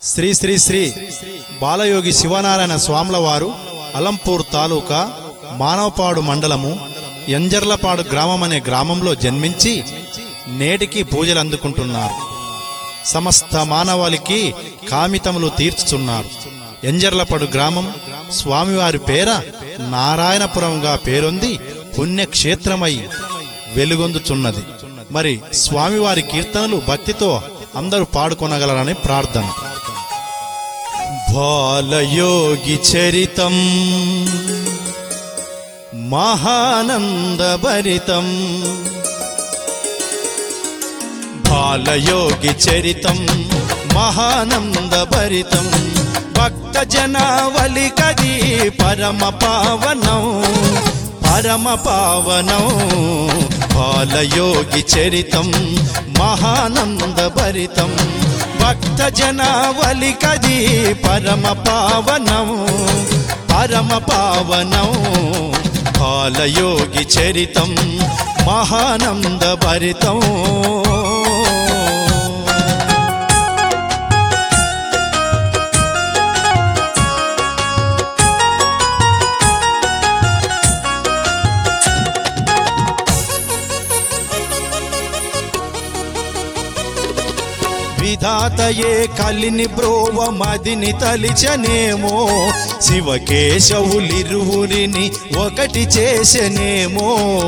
శ్రీ శ్రీ శ్రీ బాలయోగి శివనారాయణ స్వాముల వారు అలంపూర్ తాలూకా మానవపాడు మండలము ఎంజర్లపాడు గ్రామం అనే గ్రామంలో జన్మించి నేటికి పూజలు అందుకుంటున్నారు సమస్త మానవాళికి కామితములు తీర్చుతున్నారు ఎంజర్లపాడు గ్రామం స్వామివారి పేర నారాయణపురంగా పేరొంది పుణ్యక్షేత్రమై వెలుగొందుచున్నది మరి స్వామివారి కీర్తనలు భక్తితో అందరూ పాడుకొనగలరని ప్రార్థన బాలయోగి చరితం మహానందభరితం బాలయోగి చరితం మహానందభరితం భక్త జనావళి కది పరమ పావనం పరమ పావనం బాలయోగి చరితం మహానందభరితం భక్త జనావళి కది పరమ పావనం పరమ పావనం బాలయోగి చరితం మహానందభరితం విధాతయే కలిని బ్రోవ మదిని తలిచనేమో శివకేశవులిరువురిని ఒకటి చేసనేమో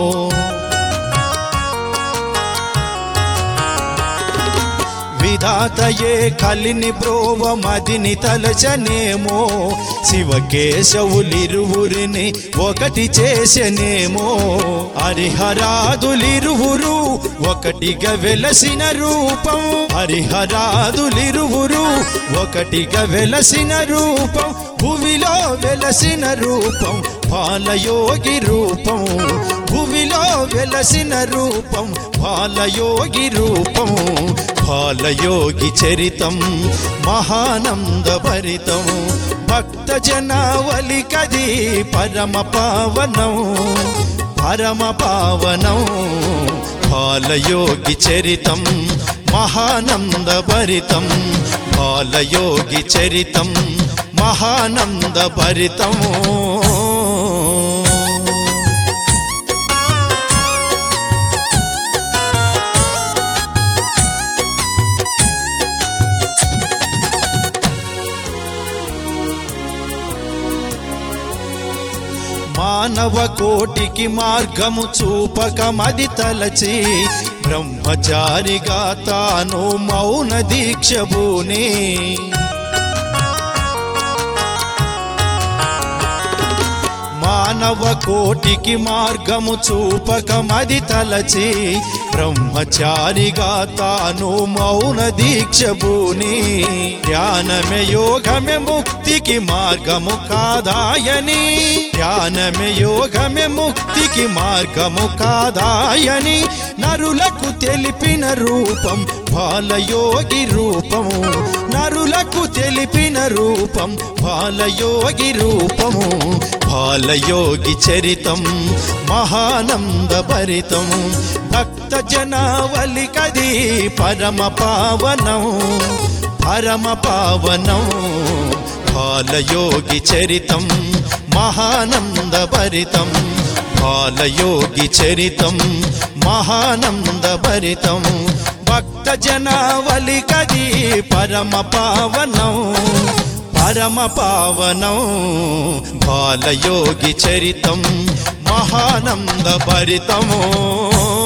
విధాతయే కలిని బ్రోవ మదిని తలచనేమో శివకేశవులిరువురిని ఒకటి చేసనేమో హరిహరాదులిరువురు ఒకటిగా వెలసిన రూపం హరిహరాదులిరువురు ఒకటిగా వెలసిన రూపం భువిలో వెలసిన రూపం బాలయోగి రూపం భువిలో వెలసిన రూపం బాలయోగి రూపం బాలయోగి చరితం మహానందభరితం భక్త జనావళి కది పరమ పావనం పరమ పావనం బాలయోగి చరితం మహానందభరితం బాలయోగి చరితం మహానందభరితం మానవ కోటికి మార్గము చూపకమది తలచి బ్రహ్మచారిగా తాను మౌన దీక్షభూని మానవ కోటికి మార్గము చూపకమది తలచి బ్రహ్మచారిగా తాను మౌన దీక్షభూని ధ్యానమే యోగమే ముక్తికి మార్గము కాదాయని ధ్యానమే యోగమే ముక్తికి మార్గము కాదాయని నరులకు తెలిపిన రూపం బాలయోగి రూపము నరులకు తెలిపిన రూపం బాలయోగి రూపము బాలయోగి చరితం మహానందభరితం భక్త జనావళి కది పరమ పావనం పరమ పావనం బాలయోగి చరితం మహానందభరితం బాలయోగి చరితం మహానందభరితం భక్త జనావళి కది పరమ పావనం పరమ పావనం బాలయోగి చరితం మహానందభరితము